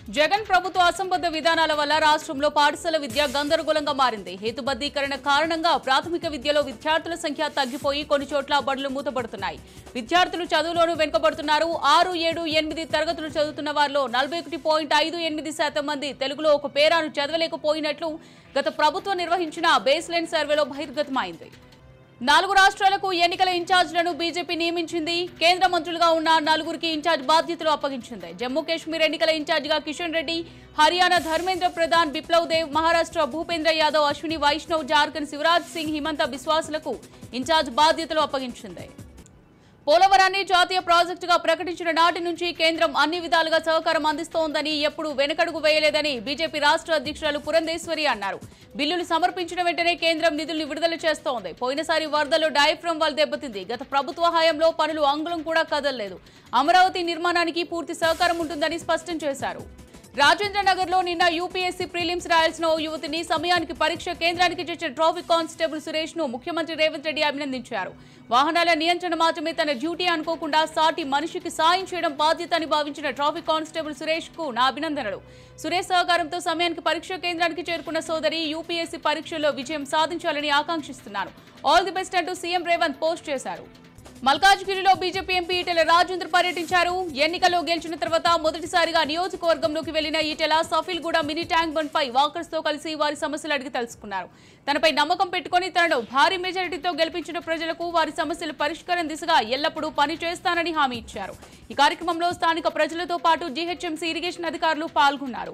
జగన్ ప్రభుత్వ అసంబద్ధ విధానాల వల్ల రాష్ట్రంలో పాఠశాల విద్య గందరగోళంగా మారింది హేతుబద్ధీకరణ కారణంగా ప్రాథమిక విద్యలో విద్యార్థుల సంఖ్య తగ్గిపోయి కొన్ని చోట్ల బడులు మూతపడుతున్నాయి విద్యార్థులు చదువులోనూ వెనుకబడుతున్నారు ఆరు ఏడు ఎనిమిది తరగతులు చదువుతున్న వారిలో నలభై ఒకటి పాయింట్ ఐదు ఎనిమిది శాతం మంది తెలుగులో ఒక పేరాను చదవలేకపోయినట్లు గత ప్రభుత్వం నిర్వహించిన బేస్ లైన్ సర్వేలో బహిర్గతమైంది నాలుగు రాష్ట్రాలకు ఎన్నికల ఇన్ఛార్జ్లను బీజేపీ నియమించింది కేంద్ర మంత్రులుగా ఉన్న నలుగురికి ఇన్ఛార్జ్ బాధ్యతలు అప్పగించింది జమ్మూ కాశ్మీర్ ఎన్నికల ఇన్ఛార్జిగా కిషన్ రెడ్డి హర్యానా ధర్మేంద్ర ప్రధాన్ బిప్లవ్ దేవ్ మహారాష్ట్ర భూపేంద్ర యాదవ్ అశ్విని వైష్ణవ్ జార్ఖండ్ శివరాజ్ సింగ్ హిమంత బిశ్వాసులకు ఇన్ఛార్జ్ బాధ్యతలు అప్పగించింది పోలవరాన్ని జాతీయ ప్రాజెక్టుగా ప్రకటించిన నాటి నుంచి కేంద్రం అన్ని విధాలుగా సహకారం అందిస్తోందని ఎప్పుడు వెనకడుగు వేయలేదని బీజేపీ రాష్ట్ర అధ్యక్షురాలు పురంధేశ్వరి అన్నారు బిల్లులు సమర్పించిన వెంటనే కేంద్రం నిధులు విడుదల చేస్తోంది పోయినసారి వరదలో డయాఫ్రమ్ వాల్ దెబ్బతింది గత ప్రభుత్వ హయాంలో పనులు అంగుళం కూడా కదలలేదు అమరావతి నిర్మాణానికి పూర్తి సహకారం ఉంటుందని స్పష్టం చేశారు రాజేంద్ర నగర్ లో నిన్న యూపీఎస్సీ ప్రిలిమ్స్ రాయాల్సిన ఓ యువతిని సమయానికి పరీక్ష కేంద్రానికి చేర్చిన ట్రాఫిక్ కానిస్టేబుల్ సురేష్ ను ముఖ్యమంత్రి రేవంత్ రెడ్డి అభినందించారు వాహనాల నియంత్రణ మాత్రమే తన డ్యూటీ అనుకోకుండా సాటి మనిషికి సాయం చేయడం బాధ్యత అని భావించిన ట్రాఫిక్ కానిస్టేబుల్ సురేష్ కు నా అభినందనలు సురేష్ సహకారంతో సమయానికి పరీక్ష కేంద్రానికి చేరుకున్న సోదరి యూపీఎస్సీ పరీక్షల్లో విజయం సాధించాలని ఆకాంక్షిస్తున్నాను ఆల్ ది బెస్ట్ అంటూ సీఎం రేవంత్ పోస్ట్ చేశారు మల్కాజ్గిరిలో బీజేపీ ఎంపీ ఈటెల రాజేంద్ర పర్యటించారు ఎన్నికల్లో గెలిచిన తర్వాత మొదటిసారిగా నియోజకవర్గంలోకి వెళ్లిన Etela Safilguda mini tank bund పై వాకర్స్ తో కలిసి వారి సమస్యలు అడిగి తెలుసుకున్నారు తనపై నమ్మకం పెట్టుకుని తనను భారీ మెజారిటీతో గెలిపించిన ప్రజలకు వారి సమస్యల పరిష్కారం దిశగా ఎల్లప్పుడూ పని చేస్తానని హామీ ఇచ్చారు ఈ కార్యక్రమంలో స్థానిక ప్రజలతో పాటు జీహెచ్ఎంసీ ఇరిగేషన్ అధికారులు పాల్గొన్నారు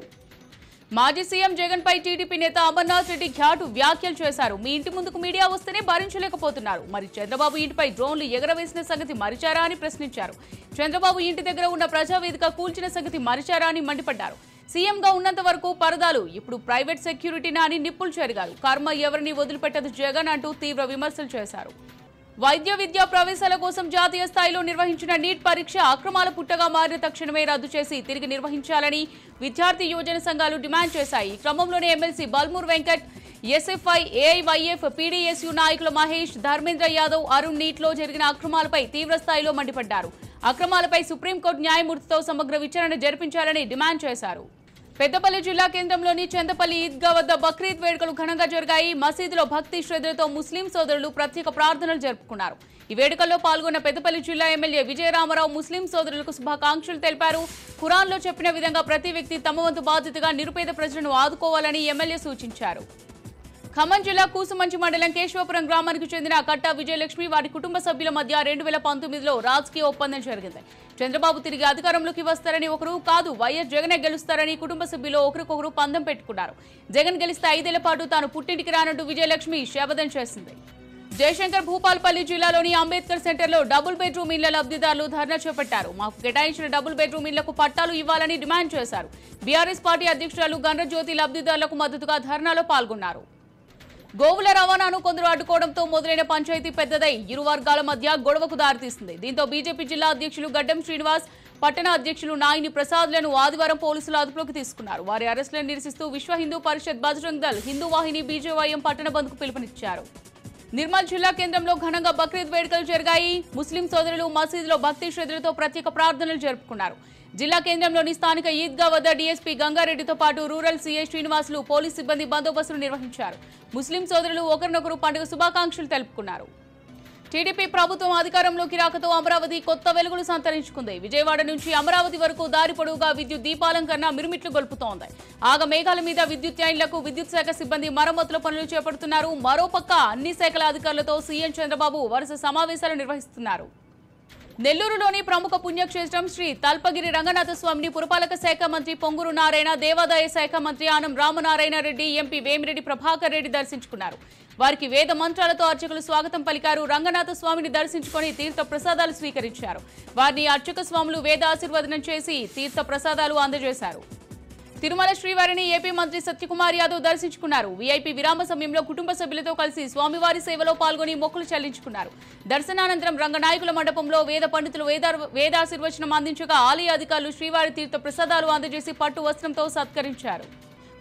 మాజీ సీఎం జగన్ పై టీడీపీ నేత అమర్నాథ్ రెడ్డి ఘాటు వ్యాఖ్యలు చేశారు మీ ఇంటి ముందుకు మీడియా వస్తేనే భరించలేకపోతున్నారు మరి చంద్రబాబు ఇంటిపై డ్రోన్లు ఎగరవేసిన సంగతి మరిచారా అని ప్రశ్నించారు చంద్రబాబు ఇంటి దగ్గర ఉన్న ప్రజావేదిక కూల్చిన సంగతి మరిచారా అని మండిపడ్డారు సీఎంగా ఉన్నంత వరకు పరదాలు ఇప్పుడు ప్రైవేట్ సెక్యూరిటీనా అని నిప్పులు చెరిగారు కర్మ ఎవరిని వదిలిపెట్టదు జగన్ అంటూ తీవ్ర విమర్శలు చేశారు వైద్య విద్యా ప్రవేశాల కోసం జాతీయ స్థాయిలో నిర్వహించిన నీట్ పరీక్ష అక్రమాల పుట్టగా మారిన తక్షణమే రద్దు చేసి తిరిగి నిర్వహించాలని విద్యార్థి యువజన సంఘాలు డిమాండ్ చేశాయి ఈ క్రమంలోనే MLC Balmoor Venkat SFI AIYF PDSU నాయకులు మహేష్ ధర్మేంద్ర యాదవ్ అరుణ్ నీట్లో జరిగిన అక్రమాలపై తీవ్ర స్థాయిలో మండిపడ్డారు అక్రమాలపై సుప్రీంకోర్టు న్యాయమూర్తితో సమగ్ర విచారణ జరిపించాలని డిమాండ్ చేశారు పెద్దపల్లి జిల్లా కేంద్రంలోని చందపల్లి ఈద్గా వద్ద బక్రీద్ వేడుకలు ఘనంగా జరిగాయి మసీదులో భక్తి శ్రద్ధలతో ముస్లిం సోదరులు ప్రత్యేక ప్రార్థనలు జరుపుకున్నారు ఈ వేడుకల్లో పాల్గొన్న పెద్దపల్లి జిల్లా ఎమ్మెల్యే విజయరామారావు ముస్లిం సోదరులకు శుభాకాంక్షలు తెలిపారు ఖురాన్లో చెప్పిన విధంగా ప్రతి వ్యక్తి తమ వంతు బాధ్యతగా నిరుపేద ప్రజలను ఆదుకోవాలని ఎమ్మెల్యే సూచించారు ఖమ్మం జిల్లా కూసుమంచి మండలం కేశవపురం గ్రామానికి చెందిన కట్టా విజయలక్ష్మి వారి కుటుంబ సభ్యుల మధ్య రెండు వేల పంతొమ్మిదిలో రాజకీయ ఒప్పందం జరిగింది చంద్రబాబు తిరిగి అధికారంలోకి వస్తారని ఒకరు కాదు వైఎస్ జగనే గెలుస్తారని కుటుంబ సభ్యులు ఒకరికొకరు పందం పెట్టుకున్నారు జగన్ గెలిస్తే ఐదేళ్ల పాటు తాను పుట్టింటికి రానంటూ విజయలక్ష్మి శపథం చేసింది జయశంకర్ భూపాల్పల్లి జిల్లాలోని అంబేద్కర్ సెంటర్లో డబుల్ బెడ్రూమ్ ఇళ్ల లబ్ధిదారులు ధర్నా చేపట్టారు మాకు కేటాయించిన డబుల్ బెడ్రూమ్ ఇళ్లకు పట్టాలు ఇవ్వాలని డిమాండ్ చేశారు బీఆర్ఎస్ పార్టీ అధ్యక్షురాలు గండ్రజ్యోతి లబ్ధిదారులకు మద్దతుగా ధర్నాలో పాల్గొన్నారు గోవుల రవాణాను కొందరు అడ్డుకోవడంతో మొదలైన పంచాయతీ పెద్దదై ఇరు వర్గాల మధ్య గొడవకు దారితీస్తుంది దీంతో బీజేపీ జిల్లా అధ్యక్షులు గడ్డం శ్రీనివాస్ పట్టణ అధ్యక్షులు నాయిని ప్రసాద్లను ఆదివారం పోలీసులు అదుపులోకి తీసుకున్నారు వారి అరెస్టులను నిరసిస్తూ విశ్వ హిందూ పరిషత్ బజరంగ్ దళ్ హిందూ వాహిని బీజేవైఎం పట్టణ బంద్కు పిలుపునిచ్చారు నిర్మల్ జిల్లా కేంద్రంలో ఘనంగా బక్రీద్ వేడుకలు జరిగాయి ముస్లిం సోదరులు మసీదులో భక్తి శ్రద్ధలతో ప్రత్యేక ప్రార్థనలు జరుపుకున్నారు జిల్లా కేంద్రంలోని స్థానిక ఈద్గా వద్ద డీఎస్పీ గంగారెడ్డితో పాటు రూరల్ సీఐ శ్రీనివాసులు పోలీస్ సిబ్బంది బందోబస్తులు నిర్వహించారు ముస్లిం సోదరులు ఒకరినొకరు పండుగ శుభాకాంక్షలు తెలుపుకున్నారు టీడీపీ ప్రభుత్వం అధికారంలోకి రాకతో అమరావతి కొత్త వెలుగులు సంతరించుకుంది విజయవాడ నుంచి అమరావతి వరకు దారి పొడవుగా విద్యుత్ దీపాలంకరణ మిరుమిట్లు గొల్పుతోంది ఆగ మేఘాల మీద విద్యుత్ లైన్లకు విద్యుత్ శాఖ సిబ్బంది మరమ్మతుల పనులు చేపడుతున్నారు మరోపక్క అన్ని శాఖల అధికారులతో సీఎం చంద్రబాబు వరుస సమావేశాలు నిర్వహిస్తున్నారు నెల్లూరులోని ప్రముఖ పుణ్యక్షేత్రం శ్రీ తల్పగిరి రంగనాథ స్వామిని పురపాలక శాఖ మంత్రి పొంగూరు నారాయణ దేవాదాయ శాఖ మంత్రి ఆనం రామనారాయణ రెడ్డి ఎంపీ వేమిరెడ్డి ప్రభాకర్ రెడ్డి దర్శించుకున్నారు వారికి వేద మంత్రాలతో అర్చకులు స్వాగతం పలికారు రంగనాథ స్వామిని దర్శించుకొని తీర్థ ప్రసాదాలు స్వీకరించారు వారిని అర్చక స్వాములు వేద ఆశీర్వదనం చేసి తీర్థ ప్రసాదాలు అందజేశారు తిరుమల శ్రీవారిని ఏపీ మంత్రి సత్యకుమార్ యాదవ్ దర్శించుకున్నారు వీఐపీ విరామ సమయంలో కుటుంబ సభ్యులతో కలిసి స్వామివారి సేవలో పాల్గొని మొక్కులు చెల్లించుకున్నారు దర్శనానంతరం రంగనాయకుల మండపంలో వేద పండితులు వేద వేదాశీర్వచనం అందించగా ఆలయ అధికారులు శ్రీవారి తీర్థ ప్రసాదాలు అందజేసి పట్టు వస్త్రంతో సత్కరించారు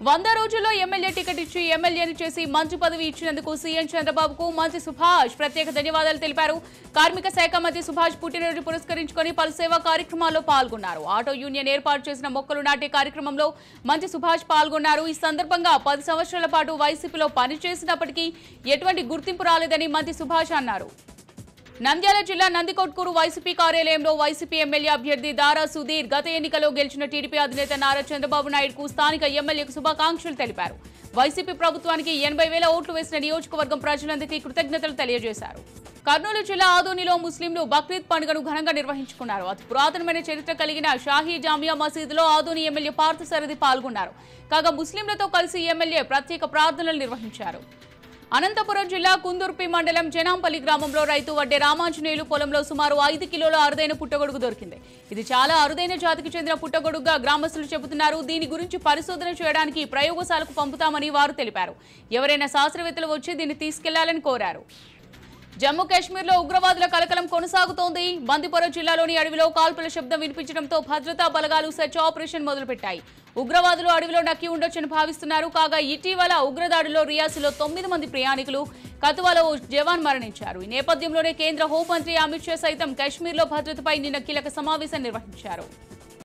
వంద రోజుల్లో ఎమ్మెల్యే టికెట్ ఇచ్చి ఎమ్మెల్యేని చేసి మంచి పదవి ఇచ్చినందుకు సీఎం చంద్రబాబుకు మంత్రి సుభాష్ ప్రత్యేక ధన్యవాదాలు తెలిపారు కార్మిక శాఖ మంత్రి సుభాష్ పుట్టినరోజు పురస్కరించుకొని పలు సేవా కార్యక్రమాల్లో పాల్గొన్నారు ఆటో యూనియన్ ఏర్పాటు చేసిన మొక్కలు నాటే కార్యక్రమంలో మంత్రి సుభాష్ పాల్గొన్నారు ఈ సందర్భంగా పది సంవత్సరాల పాటు వైసీపీలో పనిచేసినప్పటికీ ఎటువంటి గుర్తింపు రాలేదని మంత్రి సుభాష్ అన్నారు నంద్యాల జిల్లా నందికొట్కూరు వైసీపీ కార్యాలయంలో వైసీపీ ఎమ్మెల్యే అభ్యర్థి దారా సుధీర్ గత ఎన్నికలో గెలిచిన టీడీపీ అధినేత నారా చంద్రబాబు నాయుడుకు స్థానిక ఎమ్మెల్యేకు శుభాకాంక్షలు తెలిపారు వైసీపీ ప్రభుత్వానికి ఎనభై వేల ఓట్లు వేసిన నియోజకవర్గం ప్రజలందరికీ కృతజ్ఞతలు తెలియజేశారు కర్నూలు జిల్లా ఆదోనిలో ముస్లింలు బక్రీద్ పండుగను ఘనంగా నిర్వహించుకున్నారు అతి పురాతనమైన చరిత్ర కలిగిన షాహీ జామియా మసీదులో ఆదోని ఎమ్మెల్యే పార్థసారథి పాల్గొన్నారు కాగా ముస్లింలతో కలిసి ఎమ్మెల్యే ప్రత్యేక ప్రార్థనలు నిర్వహించారు అనంతపురం జిల్లా కుందుర్పి మండలం జనాంపల్లి గ్రామంలో రైతు వడ్డే రామాంజనేయులు పొలంలో సుమారు ఐదు కిలోల అరుదైన పుట్టగొడుగు దొరికింది ఇది చాలా అరుదైన జాతికి చెందిన పుట్టగొడుగుగా గ్రామస్తులు చెబుతున్నారు దీని గురించి పరిశోధన చేయడానికి ప్రయోగశాలకు పంపుతామని వారు తెలిపారు ఎవరైనా శాస్త్రవేత్తలు వచ్చి దీన్ని తీసుకెళ్లాలని కోరారు జమ్మూ కాశ్మీర్లో ఉగ్రవాదుల కలకలం కొనసాగుతోంది బందిపోర జిల్లాలోని అడవిలో కాల్పుల శబ్దం వినిపించడంతో భద్రతా బలగాలు సెర్చ్ ఆపరేషన్ మొదలుపెట్టాయి ఉగ్రవాదులు అడవిలో నక్కి ఉండొచ్చని భావిస్తున్నారు కాగా ఇటీవల ఉగ్రదాడిలో రియాసిలో తొమ్మిది మంది ప్రయాణికులు కతువాలో ఓ జవాన్ మరణించారు ఈ నేపథ్యంలోనే కేంద్ర హోంమంత్రి అమిత్ షా సైతం కాశ్మీర్లో భద్రతపై నిన్న కీలక సమావేశం నిర్వహించారు